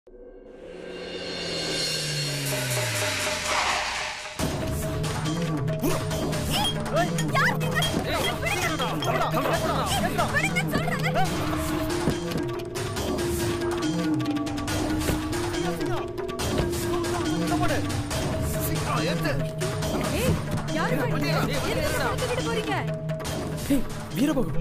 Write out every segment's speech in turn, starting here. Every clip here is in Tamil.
வீரபாகு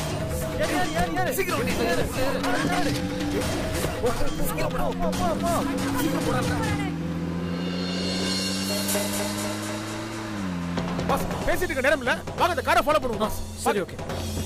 பாஸ் பேசிட்டு இருக்க நேரம் இல்ல வாங்க அந்த காரை ஃபாலோ பண்ணுவோம் பாஸ் சரி ஓகே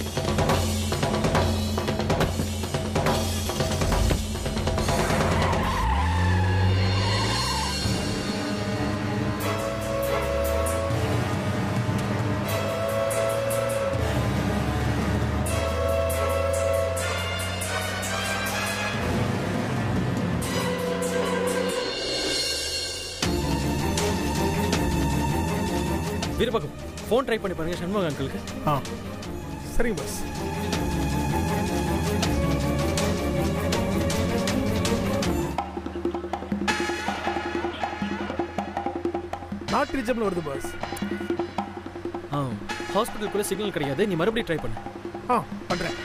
வீரபாகு ஃபோன் ட்ரை பண்ணி பாருங்க சண்முக அங்கிளுக்கு ஆ சரிங்க பாஸ் நாட் ரீச்சபிள் வருது பாஸ் ஆ ஹாஸ்பிட்டலுக்குள்ள சிக்னல் கிடையாது நீ மறுபடியும் ட்ரை பண்ணு ஆ பண்றேன்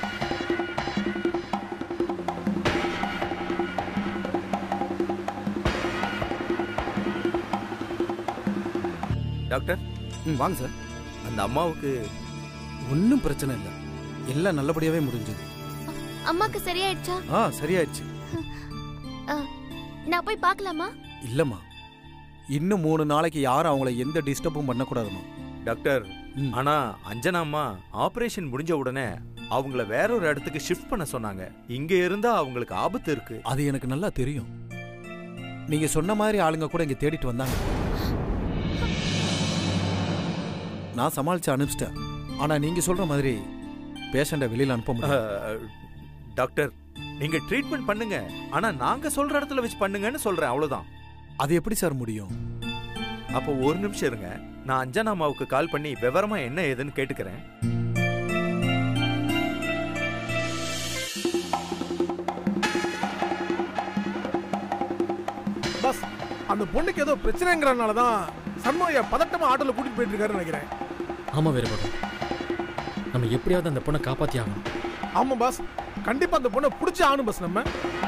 டாக்டர் ம் வாங்க சார் அந்த அம்மாவுக்கு ஒன்றும் பிரச்சனை இல்லை எல்லாம் நல்லபடியாகவே முடிஞ்சது அம்மாக்கு சரியாயிடுச்சா ஆ சரியாயிடுச்சு அ, நான் போய் பார்க்கலாமா இல்லைம்மா இன்னும் மூணு நாளைக்கு யாரும் அவங்கள எந்த டிஸ்டர்பும் பண்ணக்கூடாதும்மா டாக்டர் ம். ஆனா அஞ்சனா அம்மா ஆபரேஷன் முடிஞ்ச உடனே அவங்கள வேற ஒரு இடத்துக்கு ஷிஃப்ட் பண்ண சொன்னாங்க இங்க இருந்தா அவங்களுக்கு ஆபத்து இருக்கு அது எனக்கு நல்லா தெரியும் நீங்க சொன்ன மாதிரி ஆளுங்க கூட இங்க தேடிட்டு வந்தாங்க நான் சமாளிச்சு அனுப்பிச்சிட்டேன் ஆனா நீங்க சொல்ற மாதிரி பேஷண்ட்டை வெளியில அனுப்ப முடியும் அஹ், டாக்டர் நீங்க ட்ரீட்மெண்ட் பண்ணுங்க ஆனா நாங்க சொல்ற இடத்துல வச்சு பண்ணுங்கன்னு சொல்றேன் அவ்வளவுதான் அது எப்படி சார் முடியும் அப்போ ஒரு நிமிஷம் இருங்க நான் அஞ்சனா அம்மாவுக்கு கால் பண்ணி விவரமா என்ன ஏதுன்னு கேட்டுக்கிறேன் பாஸ் அந்த பொண்ணுக்கு ஏதோ பிரச்சனைங்கிறனால தான் சண்முகையா பதட்டமா ஆட்டோல கூட்டிட்டு போயிட்டு இருக்காருன்னு நினைக்கிறேன் ஆமா வீரபாகு நம்ம எப்படியாவது அந்த பொண்ணை காப்பாத்தி ஆகணும் ஆமா பாஸ் கண்டிப்பா அந்த பொண்ணை பிடிச்சி ஆகணும் பாஸ் நம்ம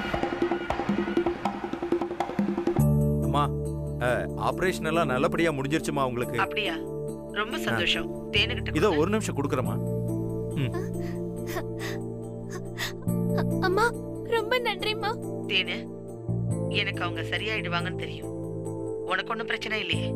அம்மா ஆபரேஷன் எல்லாம் நல்லபடியா முடிஞ்சிருச்சுமா உங்களுக்கு அப்படியா ரொம்ப சந்தோஷம் தேனுகிட்ட இதோ கொடுங்க. ஒரு நிமிஷம் கொடுக்குறேம்மா அ- அம்மா ரொம்ப நன்றிம்மா தேனு எனக்கு அவங்க சரியாயிடுவாங்கன்னு தெரியும் உனக்கு ஒண்ணும் பிரச்சனை இல்லையே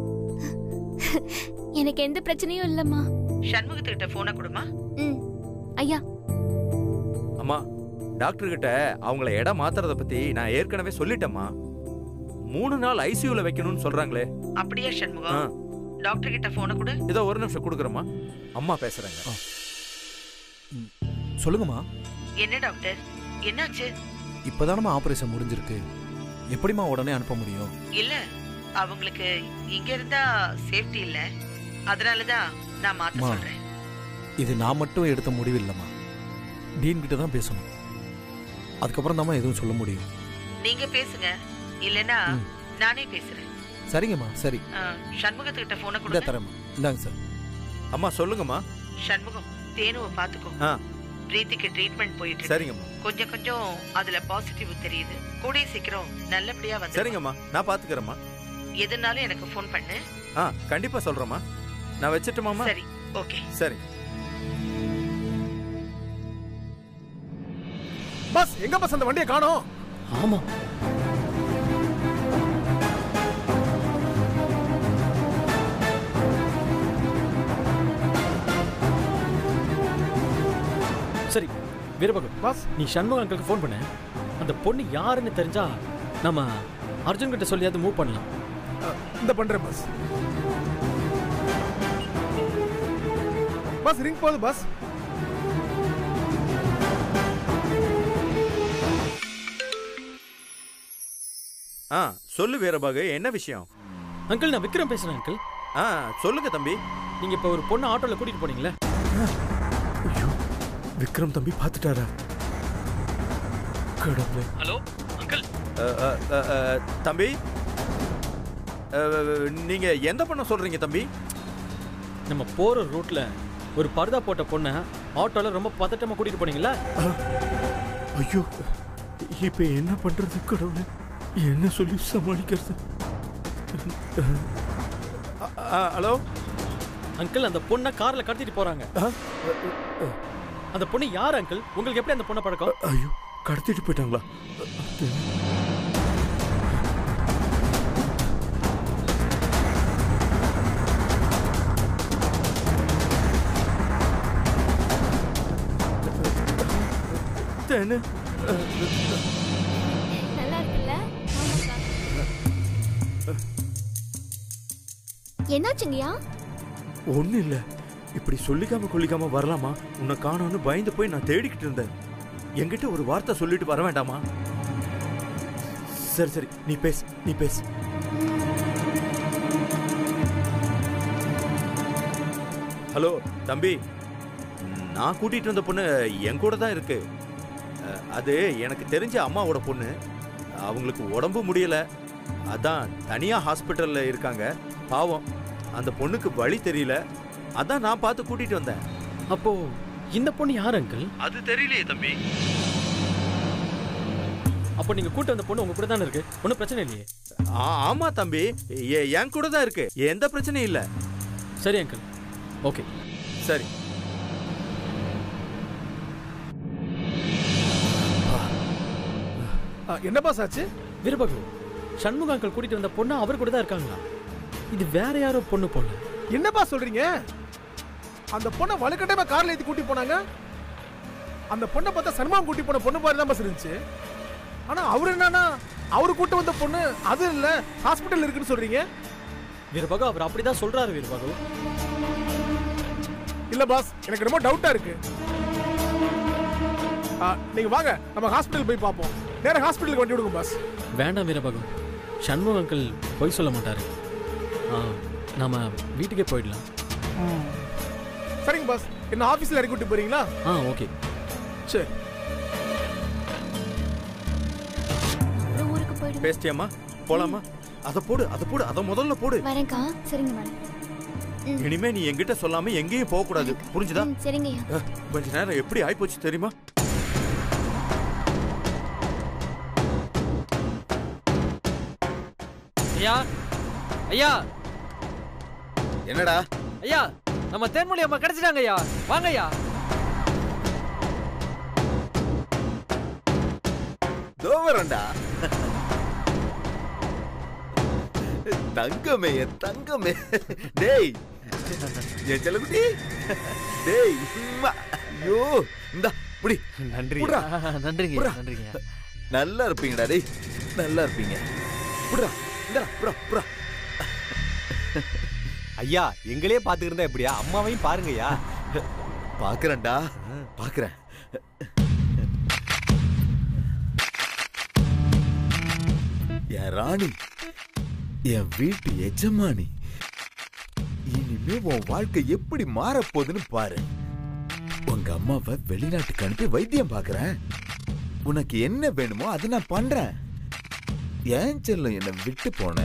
எனக்கு எந்த பிரச்சனையும் இல்லம்மா சண்முகத்துக்கிட்ட போனை கொடுமா ம் ஐயா அம்மா டாக்டர் கிட்ட அவங்கள இடம் மாத்துறத பத்தி நான் ஏற்கனவே சொல்லிட்டேம்மா மூணு நாள் ஐசியூல வைக்கணும்னு சொல்றாங்களே அப்படியா ஆ, சண்முகம் டாக்டர் கிட்ட போனை கொடு இதோ ஒரு நிமிஷம் கொடுக்குறேம்மா அம்மா பேசுறாங்க சொல்லுங்கம்மா என்ன டாக்டர் என்னாச்சு இப்போதானம்மா ஆபரேஷன் முடிஞ்சிருக்கு எப்படிம்மா உடனே அனுப்ப முடியும் இல்ல அவங்களுக்கு இங்க இருந்தா சேஃப்டி இல்ல அதனாலதான் நான் மாத்த அம்மா. சொல்றேன் இது நான் மட்டும் எடுத்த முடிவு இல்லைம்மா டீன் கிட்ட தான் பேசணும் அதுக்கப்புறம் தாம்மா எதுவும் சொல்ல முடியும் நீங்க பேசுங்க இல்லனா ம். நானே பேசுறேன் சரிங்கம்மா சரி ஆ, சண்முகத்துக்கிட்ட போனை இந்த கொடுங்க தரேம்மா இந்தாங்க சார் அம்மா சொல்லுங்கம்மா சண்முகம் தேனுவை பாத்துக்கோ ஆ. பிரீத்திக்கு ட்ரீட்மெண்ட் போயிட்டு இருக்கு. சரிங்கம்மா கொஞ்சம் கொஞ்சம் அதுல பாசிட்டிவ் தெரியுது கூடிய சீக்கிரம் நல்லபடியா வந்து சரிங்கம்மா நான் பாத்துக்கிறேம்மா எதுனாலும் எனக்கு ஃபோன் பண்ணு ஆ கண்டிப்பா சொல்றேம்மா நான் வச்சுட்டுமாம்மா சரி ஓகே சரி பாஸ் எங்க பாஸ் அந்த வண்டியை காணோம் ஆமா சரி வீரபாகு பாஸ் நீ சண்முக அங்கிளுக்கு ஃபோன் பண்ண அந்த பொண்ணு யாருன்னு தெரிஞ்சா நம்ம அர்ஜுன் கிட்ட சொல்லியாவது மூவ் பண்ணலாம் இந்த பண்றேன் பாஸ் பாஸ் ரிங் போகுது பாஸ் ஆ சொல்லு வீரபாகு என்ன விஷயம் அங்கிள் நான் விக்ரம் பேசுறேன் அங்கிள் ஆ சொல்லுங்க தம்பி நீங்க இப்ப ஒரு பொண்ணு ஆட்டோல கூட்டிட்டு போனீங்களே விக்ரம் தம்பி பார்த்துட்டாரா கடவுளே ஹலோ அங்கிள் அஹ், அஹ், அஹ், அஹ், தம்பி அஹ், நீங்க எந்த பொண்ணை சொல்றீங்க தம்பி நம்ம போற ரூட்ல ஒரு பர்தா போட்ட பொண்ணை ஆட்டோல ரொம்ப பதட்டமா கூட்டிட்டு போனீங்களா ஐயோ இப்ப என்ன பண்றது கடவுளே என்ன சொல்லி சமாளிக்கிறது ஹலோ அங்கிள் அந்த பொண்ணை கார்ல கடத்திட்டு போறாங்க அந்த பொண்ணு யார் அங்கிள் உங்களுக்கு எப்படி அந்த பொண்ணை பழக்கம் ஐயோ கடத்திட்டு போயிட்டாங்களா தானே நல்லா இருக்குல்ல ஆமாக்கா. என்னாச்சுங்கய்யா ஒன்றும் இல்லை இப்படி சொல்லிக்காம கொல்லிக்காம வரலாமா உன்னை காணோன்னு பயந்து போய் நான் தேடிக்கிட்டு இருந்தேன் என்கிட்ட ஒரு வார்த்தை சொல்லிட்டு வர வேண்டாமா சரி சரி நீ பேசு நீ பேசு ஹலோ தம்பி நான் கூட்டிட்டு வந்த பொண்ணு என் கூட தான் இருக்கு அஹ், அது எனக்கு தெரிஞ்ச அம்மாவோட பொண்ணு அவங்களுக்கு உடம்பு முடியல அதான் தனியா ஹாஸ்பிட்டல்ல இருக்காங்க பாவம் அந்த பொண்ணுக்கு வழி தெரியல அதான் நான் பார்த்து கூட்டிட்டு வந்தேன் அப்போ இந்த பொண்ணு யார் அங்கிள் அது தெரியலையே தம்பி அப்போ நீங்க கூட்டு வந்த பொண்ணு உங்க கூட தானே இருக்கு ஒன்றும் பிரச்சனை இல்லையே ஆ- ஆமா தம்பி எ- என் கூட தான் இருக்கு எந்த பிரச்சனையும் இல்ல சரி அங்கிள் ஓகே சரி ஆ, என்ன பாஸ் ஆச்சு வீரபகு சண்முக அங்கிள் கூட்டிட்டு வந்த பொண்ணு அவர் கூட தான் இருக்காங்களா இது வேற யாரோ பொண்ணு போல என்னப்பா சொல்றீங்க அந்த பொண்ணை வலுக்கட்டாயமா கார்ல ஏத்தி கூட்டி போனாங்க அந்த பொண்ணை பார்த்தா சன்மான் கூட்டி போன பொண்ணு மாதிரி தான் பஸ் இருந்துச்சு ஆனா அவரு என்னன்னா அவரு கூட்டு வந்த பொண்ணு அது இல்ல ஹாஸ்பிட்டல் இருக்குன்னு சொல்றீங்க வீரபகு அவர் அப்படிதான் சொல்றாரு வீரபகு இல்ல பாஸ் எனக்கு ரொம்ப டவுட்டா இருக்கு ஆ, நீங்க வாங்க நம்ம ஹாஸ்பிட்டல் போய் பார்ப்போம் நேரா ஹாஸ்பிட்டலுக்கு வண்டி விடுங்க பாஸ் வேண்டாம் வீரபகு சண்முக அங்கிள் பொய் சொல்ல மாட்டாரு ஆ, நாம வீட்டுக்கே போயிடலாம் சரிங்க பாஸ் என்ன ஆபீஸ்ல இறக்கி விட்டு போறீங்களா ஆ ஓகே சரி அப்புறம் ஊருக்கு போயிடுவேன் பேசிட்டியாம்மா போலாமா அதை போடு அதை போடு அதை முதல்ல போடு வரேன்க்கா சரிங்க மேடம் ம். இனிமே நீ என்கிட்ட சொல்லாம எங்கேயும் போக கூடாது புரிஞ்சுதா ம், சரிங்கய்யா அஹ், கொஞ்ச நேரம் எப்படி ஆயிப்போச்சு தெரியுமா ஐயா ஐயா என்னடா ஐயா நம்ம தேன்மொழி அம்மா கிடைச்சிட்டாங்க ஐயா வாங்க ஐயா தோவரண்டா தங்கமே என் தங்கமே டேய் என் செல்லக்குட்டி டேய் உம்மா. ஐயோ இந்தா புடி நன்றி புட்றா. நன்றிங்க புட்றா. நன்றிங்க நல்லா இருப்பீங்கடா டேய் நல்லா இருப்பீங்க புடா இந்தா புடா புடா ஐயா எங்களே பாத்துக்கிட்டு எப்படியா அம்மாவையும் பாருங்கய்யா பாக்குறேன்டா பாக்குறேன் என் ராணி என் வீட்டு எஜமானி இனிமே உன் வாழ்க்கை எப்படி மாறப்போகுதுன்னு பாரு உங்க அம்மாவை வெளிநாட்டுக்கு அனுப்பி வைத்தியம் பார்க்கறேன் உனக்கு என்ன வேணுமோ அதை நான் பண்றேன் ஏன் செல்லம் என்னை விட்டு போன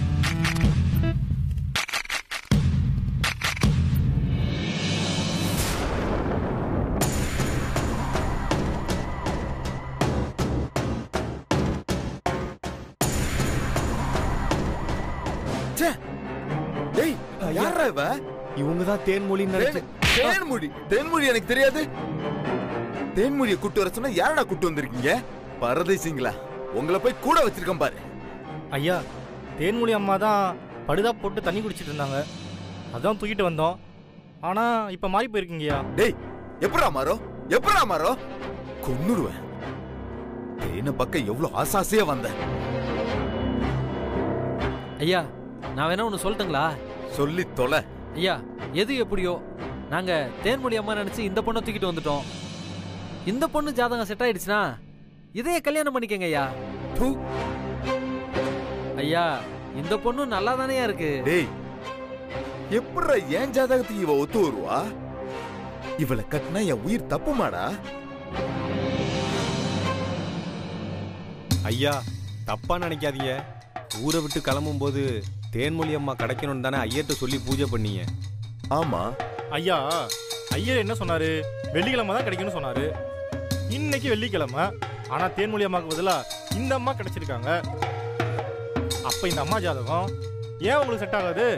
ச்சே. டேய் யாரா இவ இவங்க தான் தேன்மொழின்னு நினைச்சு தேன்- தேன்மொழி தேன்மொழி எனக்கு தெரியாது தேன்மொழியை கூட்டு வர சொன்னா யாரடா கூட்டு வந்திருக்கீங்க பரதேசிங்களா உங்களை போய் கூட வச்சிருக்கேன் பாரு ஐயா தேன்மொழி அம்மா தான் படுதா போட்டு தண்ணி குடிச்சிட்டு இருந்தாங்க அதான் தூக்கிட்டு வந்தோம் ஆனா இப்ப மாறி போயிருக்கீங்கய்யா டேய் எப்படா மாறோ எப்படா மாறோ கொன்னுடுவேன் தேன பக்கம் எவ்வளவு ஆசாசையா வந்த ஐயா நான் வேணா ஒன்று சொல்லட்டுங்களா சொல்லி தொலை ஐயா எது எப்படியோ நாங்க தேன்மொழி அம்மா நினைச்சு இந்த பொண்ணை தூக்கிட்டு வந்துட்டோம் இந்த பொண்ணு ஜாதகம் செட் ஆயிடுச்சுன்னா இதையே கல்யாணம் பண்ணிக்கங்க ஐயா தூ. ஐயா இந்த பொண்ணு நல்லா தானேயா இருக்கு டேய் எப்படா என் ஜாதகத்துக்கு இவ ஒத்து வருவா இவளை கட்டினா என் உயிர் தப்புமாடா ஐயா தப்பா நினைக்காதீங்க ஊரை விட்டு கிளம்பும் போது தேன்மொழி அம்மா கிடைக்கணும்னு தானே ஐயர்கிட்ட சொல்லி பூஜை பண்ணீங்க ஆமா ஐயா ஐயர் என்ன சொன்னாரு வெள்ளிக்கிழமை தான் கிடைக்கும்னு சொன்னாரு இன்னைக்கு வெள்ளிக்கிழமை ஆனா தேன்மொழி அம்மாவுக்கு பதிலா இந்த அம்மா கிடைச்சிருக்காங்க அப்ப இந்த அம்மா ஜாதகம் ஏன் உங்களுக்கு செட் ஆகாது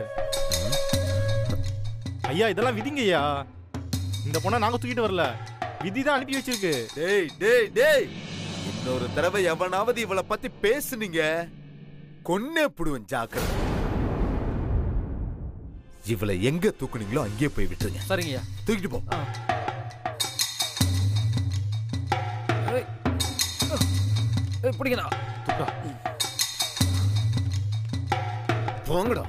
ஐயா இதெல்லாம் விதிங்க ஐயா இந்த பொண்ணை நாங்க தூக்கிட்டு வரல விதி தான் அனுப்பி வச்சிருக்கு டேய் டேய் டேய் இன்னொரு தடவை எவனாவது இவளை பத்தி பேசுனீங்க கொன்னே புடுவேன் ஜாக்கிரதை இவளை எங்க தூக்குனீங்களோ அங்கேயே போய் விட்டுருங்க சரிங்கய்யா தூக்கிட்டு போ பிடிக்கணா போங்கடா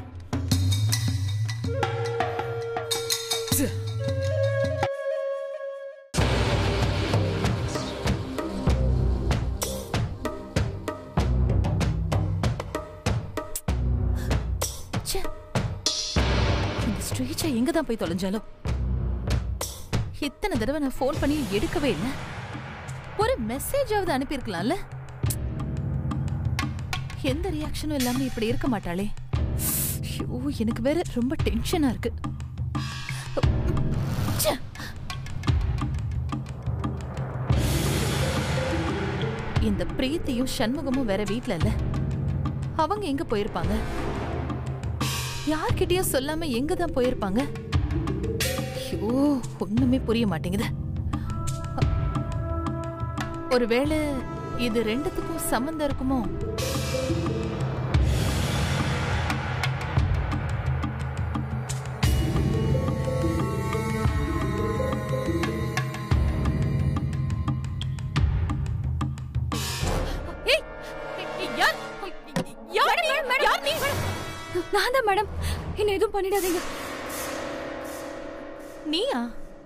இந்த ஸ்ட்ரீச்சா எங்க தான் போய் தொலைஞ்சாலும் இத்தனை தடவை நான் ஃபோன் பண்ணி எடுக்கவே இல்லை ஒரு மெசேஜாவது அனுப்பியிருக்கலாம்ல எந்த ரியாக்ஷனும் இல்லாம இப்படி இருக்க மாட்டாளே ஐயோ எனக்கு வேற ரொம்ப டென்ஷனா இருக்கு ச்சே. இந்த பிரீத்தியும் சண்முகமும் வேற வீட்ல இல்ல அவங்க எங்க போயிருப்பாங்க யார்கிட்டயும் சொல்லாம எங்க தான் போயிருப்பாங்க ஐயோ ஒண்ணுமே புரிய மாட்டேங்குது ஒருவேளை இது ரெண்டுத்துக்கும் சம்மந்தம் இருக்குமோ ஏய், யார் யார் நீ? யார் நீ? நான் தான் மேடம் என்ன எதுவும் பண்ணிடாதீங்க நீயா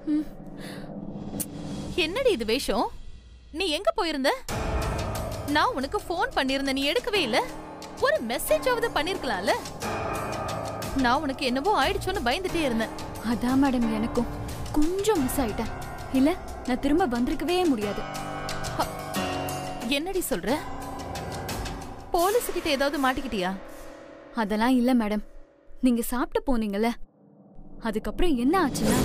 என்னடி இது வேஷம் நீ எங்க போயிருந்த நான் உனக்கு ஃபோன் பண்ணிருந்தேன் நீ எடுக்கவே இல்ல ஒரு மெசேஜாவது பண்ணிருக்கலாம்ல நான் உனக்கு என்னவோ ஆயிடுச்சோன்னு பயந்துட்டே இருந்தேன் அதான் மேடம் எனக்கும் கொஞ்சம் மிஸ் ஆயிட்டேன் இல்ல நான் திரும்ப வந்திருக்கவே முடியாது என்னடி சொல்ற போலீஸ் கிட்ட ஏதாவது மாட்டிக்கிட்டியா அதெல்லாம் இல்ல மேடம் நீங்க சாப்பிட்டு போனீங்கல்ல அதுக்கப்புறம் என்ன ஆச்சுன்னா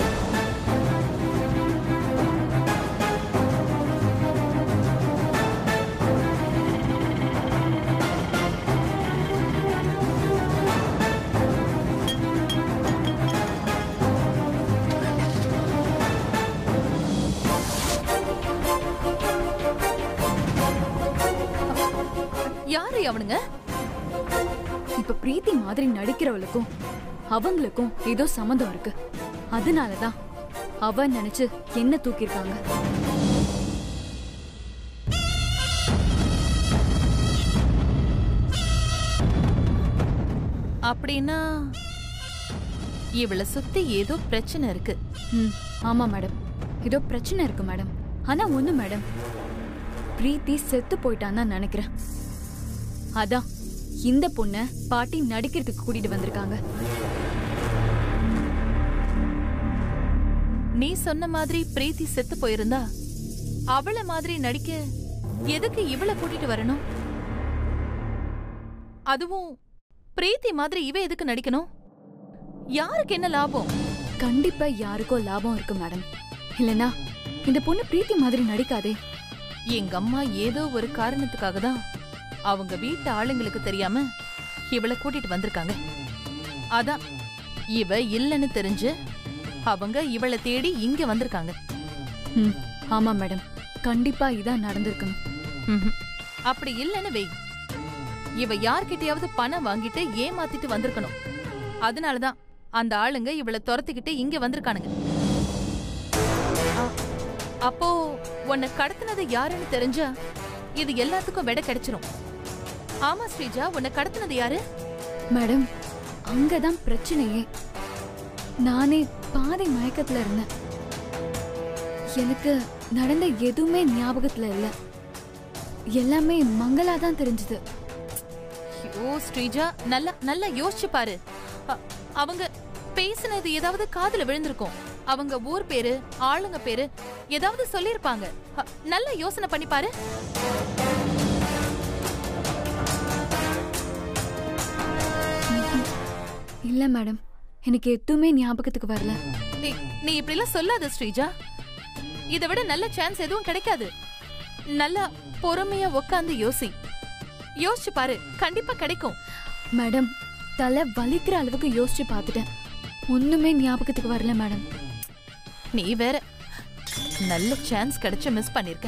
யாரு அவனுங்க இப்ப பிரீத்தி மாதிரி நடிக்கிறவளுக்கும் அவங்களுக்கும் ஏதோ சம்மந்தம் இருக்கு அதனாலதான் அவ நினைச்சு என்ன தூக்கியிருக்காங்க அப்படின்னா இவள சுத்தி ஏதோ பிரச்சனை இருக்கு ம் ஆமா மேடம் ஏதோ பிரச்சனை இருக்கு மேடம் ஆனா ஒண்ணு மேடம் பிரீத்தி செத்து போயிட்டான்னு தான் நினைக்கிறேன் அதான் இந்த பொண்ண பாட்டி நடிக்கிறதுக்கு கூட்டிட்டு வந்திருக்காங்க நீ சொன்ன மாதிரி பிரீத்தி செத்து போயிருந்தா அவள மாதிரி நடிக்க எதுக்கு இவள கூட்டிட்டு வரணும் அதுவும் பிரீத்தி மாதிரி இவ எதுக்கு நடிக்கணும் யாருக்கு என்ன லாபம் கண்டிப்பா யாருக்கோ லாபம் இருக்கு மேடம் இல்லனா இந்த பொண்ணு பிரீத்தி மாதிரி நடிக்காதே எங்க அம்மா ஏதோ ஒரு காரணத்துக்காக தான் அவங்க வீட்டு ஆளுங்களுக்கு தெரியாம இவள கூட்டிட்டு வந்திருக்காங்க அதான் இவ இல்லைன்னு தெரிஞ்சு அவங்க இவளை தேடி இங்க வந்திருக்காங்க ம் ஆமா மேடம் கண்டிப்பா இதான் நடந்திருக்கணும் ம்ஹும். அப்படி இல்லைன்னு வை இவ யார்கிட்டயாவது பணம் வாங்கிட்டு ஏமாத்திட்டு வந்திருக்கணும் அதனாலதான் அந்த ஆளுங்க இவளை துரத்திக்கிட்டு இங்க வந்திருக்கானுங்க அ- அப்போ உன்னை கடத்தினது யாருன்னு தெரிஞ்சா இது எல்லாத்துக்கும் விட கிடைச்சிரும் ஆமா ஸ்ரீஜா உன்னை கடத்தினது யாரு மேடம் அங்கதான் பிரச்சனையே நானே பாதை மயக்கத்துல இருந்தேன் எனக்கு நடந்த எதுவுமே ஞாபகத்துல இல்ல எல்லாமே மங்களா தான் தெரிஞ்சது ஐயோ ஸ்ரீஜா நல்லா நல்லா யோசிச்சு பாரு அ- அவங்க பேசுனது ஏதாவது காதுல விழுந்திருக்கும் அவங்க ஊர் பேரு ஆளுங்க பேரு ஏதாவது சொல்லிருப்பாங்க அ, நல்லா யோசனை பண்ணி பாரு இல்ல மேடம் எனக்கு எதுவுமே ஞாபகத்துக்கு வரல ஏய், நீ இப்படி எல்லாம் சொல்லாத ஸ்ரீஜா இதை விட நல்ல சான்ஸ் எதுவும் கிடைக்காது நல்லா பொறுமையா உட்காந்து யோசி யோசிச்சு பாரு கண்டிப்பா கிடைக்கும் மேடம் தலை வலிக்கிற அளவுக்கு யோசிச்சு பார்த்துட்டேன் ஒண்ணுமே ஞாபகத்துக்கு வரல மேடம் நீ வேற நல்ல சான்ஸ் கிடைச்சு மிஸ் பண்ணிருக்க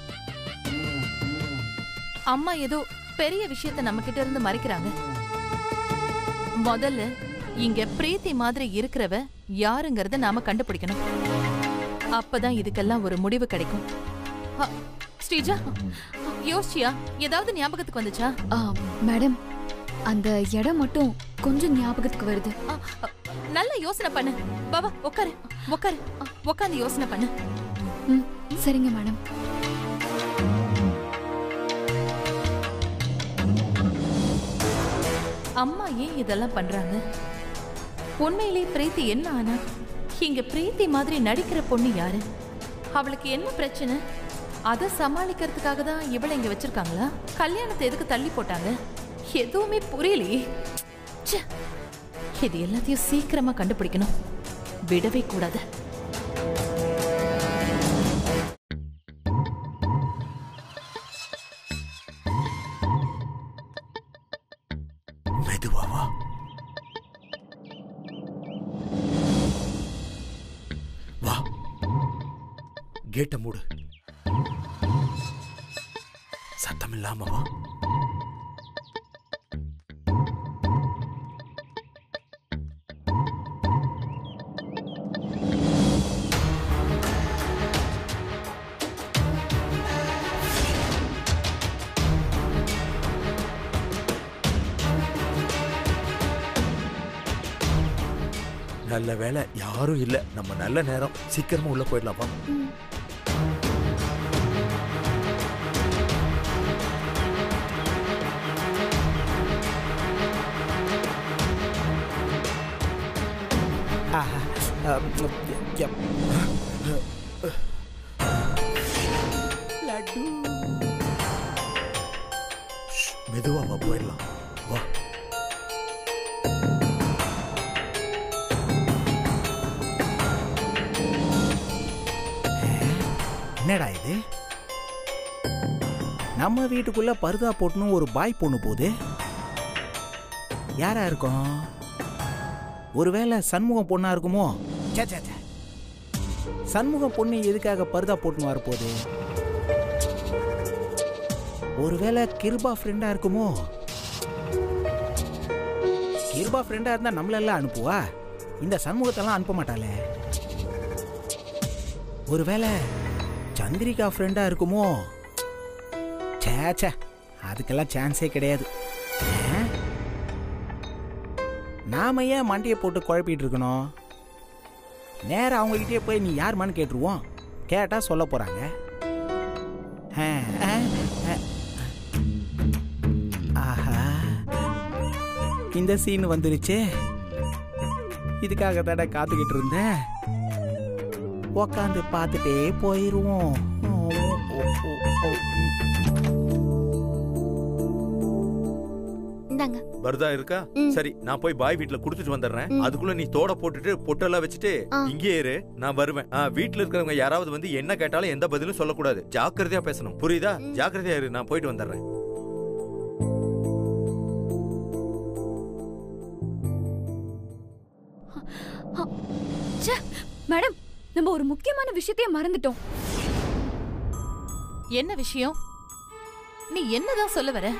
அம்மா ஏதோ பெரிய விஷயத்த நம்ம கிட்ட இருந்து மறைக்கிறாங்க முதல்ல இங்க பிரீத்தி மாதிரி இருக்கிறவ யாருங்கறத நாம கண்டுபிடிக்கணும் அப்பதான் இதுக்கெல்லாம் ஒரு முடிவு கிடைக்கும் அ, ஸ்ரீஜா யோசிச்சியா ஏதாவது ஞாபகத்துக்கு வந்துச்சா ஆ, மேடம் அந்த இடம் மட்டும் கொஞ்சம் ஞாபகத்துக்கு வருது அ, அ, நல்ல யோசனை பண்ணு பாபா உட்காரு உட்காரு உட்காந்து யோசனை பண்ணு ம் சரிங்க மேடம் அம்மா ஏன் இதெல்லாம் பண்றாங்க உண்மையிலே பிரீத்தி என்ன ஆனா இங்க பிரீத்தி மாதிரி நடிக்கிற பொண்ணு யாரு அவளுக்கு என்ன பிரச்சனை அதை சமாளிக்கிறதுக்காக தான் இவளை இங்க வச்சிருக்காங்களா கல்யாணத்தை எதுக்கு தள்ளி போட்டாங்க எதுவுமே புரியலையே ச்சே. இது எல்லாத்தையும் சீக்கிரமா கண்டுபிடிக்கணும் விடவே கூடாது மெதுவாவா வா கேட்ட மூடு சத்தம் இல்லாம வா நல்ல வேலை யாரும் இல்ல நம்ம நல்ல நேரம் சீக்கிரமா உள்ள போயிடலாம் வா ஆஹா. அம், எப். லட்டு மெதுவா வா போயிடலாம் வா என்னடா இது நம்ம வீட்டுக்குள்ள பருதா போட்டுன்னு ஒரு பாய் பொண்ணு போகுது யாரா இருக்கும் ஒருவேளை சண்முகம் பொண்ணா இருக்குமோ ச்சே, ச்சே, ச்சே. சண்முகம் பொண்ணு எதுக்காக பருதா போட்டுன்னு வரப்போகுது ஒருவேளை கிருபா ஃப்ரெண்டா இருக்குமோ கிருபா ஃப்ரெண்டா இருந்தா நம்மளெல்லாம் அனுப்புவா இந்த சண்முகத்தெல்லாம் அனுப்ப மாட்டாளே ஒருவேளை சந்திரிகா ஃப்ரெண்டா இருக்குமோ ச்சே ச்சே அதுக்கெல்லாம் சான்ஸே கிடையாது ஆ? நாம ஏன் மண்டையை போட்டு குழப்பிட்டு இருக்கணும் நேரா அவங்ககிட்டயே போய் நீ யாருமான்னு கேட்டுருவோம் கேட்டா சொல்ல போறாங்க ஆ, ஆ, ஆ. ஆஹா இந்த சீன் வந்துருச்சே இதுக்காக தானே காத்துக்கிட்டு இருந்தேன் உக்காந்து பார்த்துட்டே போயிருவோம் ஓ, ஓ, ஓ, ஓ. இந்தாங்க பர்தா இருக்கா சரி நான் போய் பாய் வீட்ல குடுத்துட்டு வந்துடுறேன் அதுக்குள்ள நீ தோட போட்டுட்டு பொட்டெல்லாம் வச்சுட்டு ஆ. இங்கே இரு நான் வருவேன் ஆ, வீட்ல இருக்கிறவங்க யாராவது வந்து என்ன கேட்டாலும் எந்த பதிலும் சொல்லக்கூடாது ஜாக்கிரதையா பேசணும் புரியுதா ஜாக்கிரதையா இரு நான் போயிட்டு வந்துடுறேன் ஆ, ச்சே, மேடம் நம்ம ஒரு முக்கியமான விஷயத்தையே மறந்துட்டோம் என்ன விஷயம் நீ என்னதான் சொல்ல வர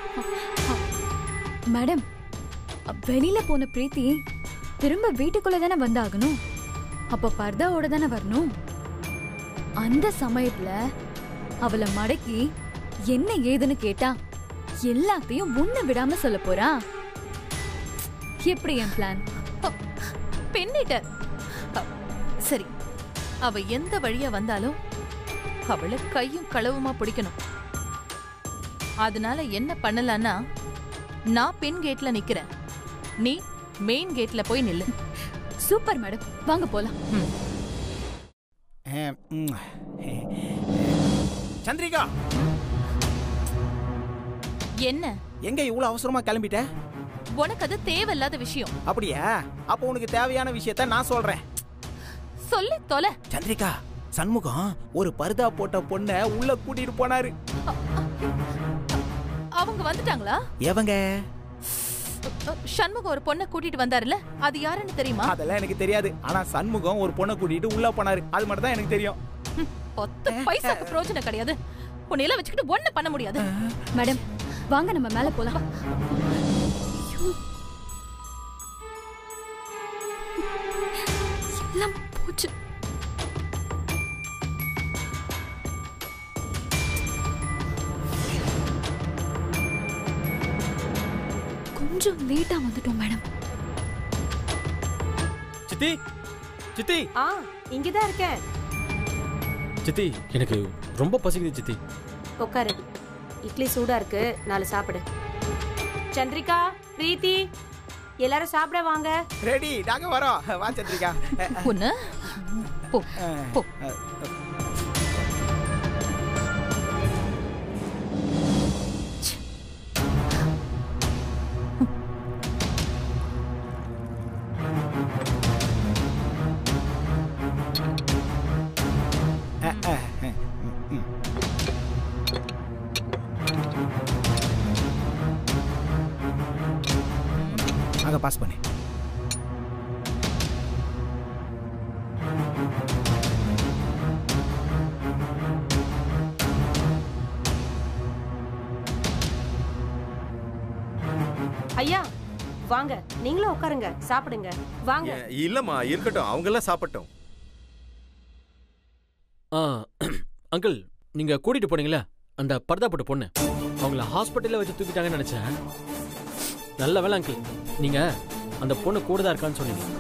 மேடம் வெளியில போன பிரீத்தி திரும்ப வீட்டுக்குள்ள தானே வந்தாகணும் அப்ப பர்தாவோட தானே வரணும் அந்த சமயத்துல அவளை மடக்கி என்ன ஏதுன்னு கேட்டா எல்லாத்தையும் ஒண்ணு விடாம சொல்ல போறா எப்படி என் பிளான் பெண்ணிட்ட அ, சரி அவ எந்த வழியா வந்தாலும் அவளை கையும் களவுமா பிடிக்கணும் அதனால என்ன பண்ணலான்னா நான் பெண் கேட்ல நிக்கிறேன் நீ மெயின் கேட்ல போய் நில்லு சூப்பர் மேடம் வாங்க போலாம் ஆ, ம். சந்திரிகா என்ன எங்க இவ்வளவு அவசரமா கிளம்பிட்ட உனக்கு அது தேவையில்லாத விஷயம் அப்படியா அப்போ உனக்கு தேவையான விஷயத்த நான் சொல்றேன் சொல்லி தொலை சந்திரிகா சண்முகம் ஒரு பர்தா போட்ட பொண்ண உள்ள கூட்டிட்டு போனாரு அவங்க வந்துட்டாங்களா எவங்க அ, சண்முகம் ஒரு பொண்ணை கூட்டிட்டு வந்தாருல்ல அது யாருன்னு தெரியுமா அதெல்லாம் எனக்கு தெரியாது ஆனா சண்முகம் ஒரு பொண்ணை கூட்டிட்டு உள்ள போனாரு அது மட்டும் தான் எனக்கு தெரியும் ஒத்த பைசாக்கு பிரயோஜனம் கிடையாது உன்னை எல்லாம் வச்சுக்கிட்டு ஒண்ணு பண்ண முடியாது மேடம் வாங்க நம்ம மேல போலாம் ஐயோ. எல்லாம் போச்சு கொஞ்சம் லேட்டா வந்துட்டோம் மேடம் சித்தி சித்தி ஆ இங்கதான் இருக்கேன் சித்தி எனக்கு ரொம்ப பசிக்குது சித்தி உட்காரு இட்லி சூடா இருக்கு நாலு சாப்பிடு சந்திரிகா பிரீத்தி எல்லாரும் சாப்பிட வாங்க ரெடி நாங்க வரோம் வா சந்திரிகா ஒண்ணு போ போ அங்க பாஸ் பண்ணு ஐயா வாங்க நீங்களும் உட்காருங்க சாப்பிடுங்க வாங்க ஏ, இல்லம்மா இருக்கட்டும் அவங்க எல்லாம் சாப்பிட்டோம் ஆ அங்கிள் நீங்க கூட்டிட்டு போனீங்களே அந்த பர்தா போட்ட பொண்ணு அவங்கள ஹாஸ்பிட்டல்ல வச்சு தூக்கிட்டாங்கன்னு நினைச்சேன் நல்ல வேலை அங்கிள் நீங்க அந்த பொண்ணு கூட தான் இருக்கான்னு சொன்னீங்க